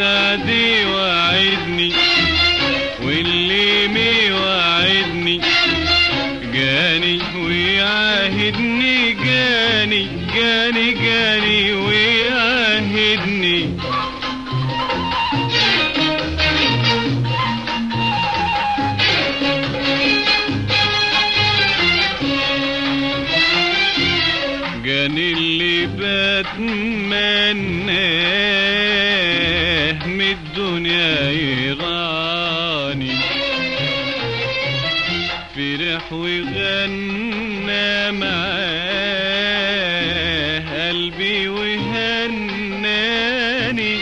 والسعد وعدني واللي ميوعدني جاني ويعاهدني جاني جاني جاني ويعاهدني جاني اللي بتمناه من الدنيا يراني فرح وغنى معاه قلبي وهناني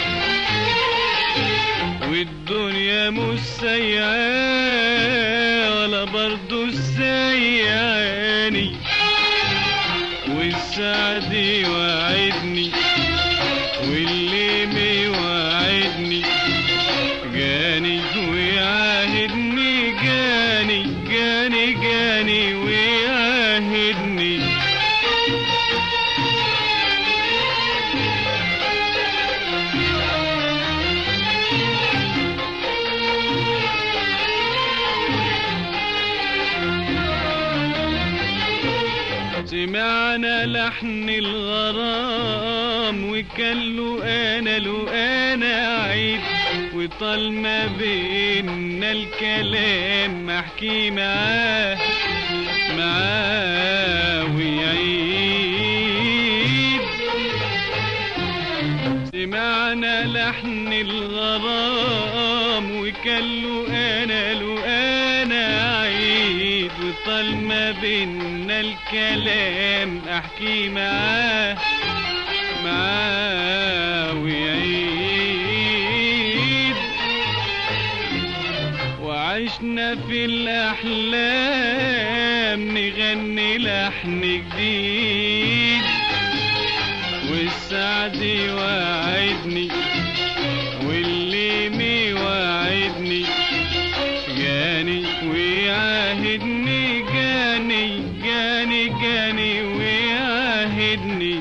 والدنيا مش سيئة ولا برضو سيئاني والسعد وعدني واللي ميوعدني جاني ويعاهدني جاني جاني جاني ويعاهدني سمعنا لحن الغرام وكان له انا له انا عيد وطال ما بينا الكلام احكي معاه معاه ويعيد سمعنا لحن الغرام وكان له انا له انا عيد وطال ما بينا الكلام احكي معاه معاه ويعيد وعشنا في الاحلام نغني لحن جديد والسعد وعدني واللي ميوعدني جاني ويعاهدني جاني جاني جاني ويعاهدني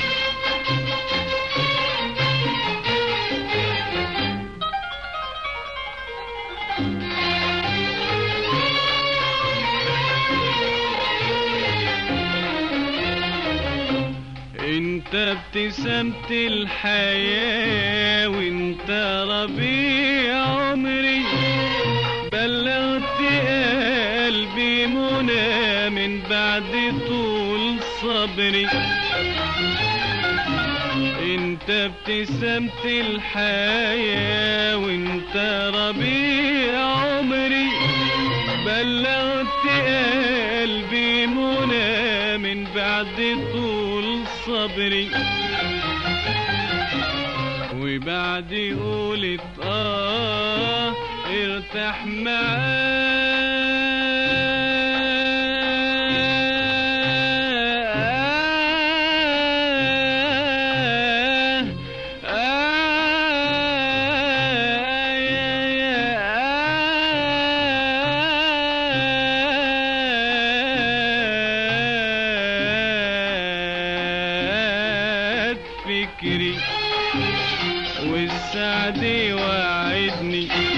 انت ابتسامة الحياة وانت ربيع عمري بلغت قلبي منى من بعد طول صبري انت ابتسامة الحياة وانت ربيع عمري بلغت قلبي منى من بعد طول صبري وبعد قولت اه ارتاح معاه فكري والسعد وعدني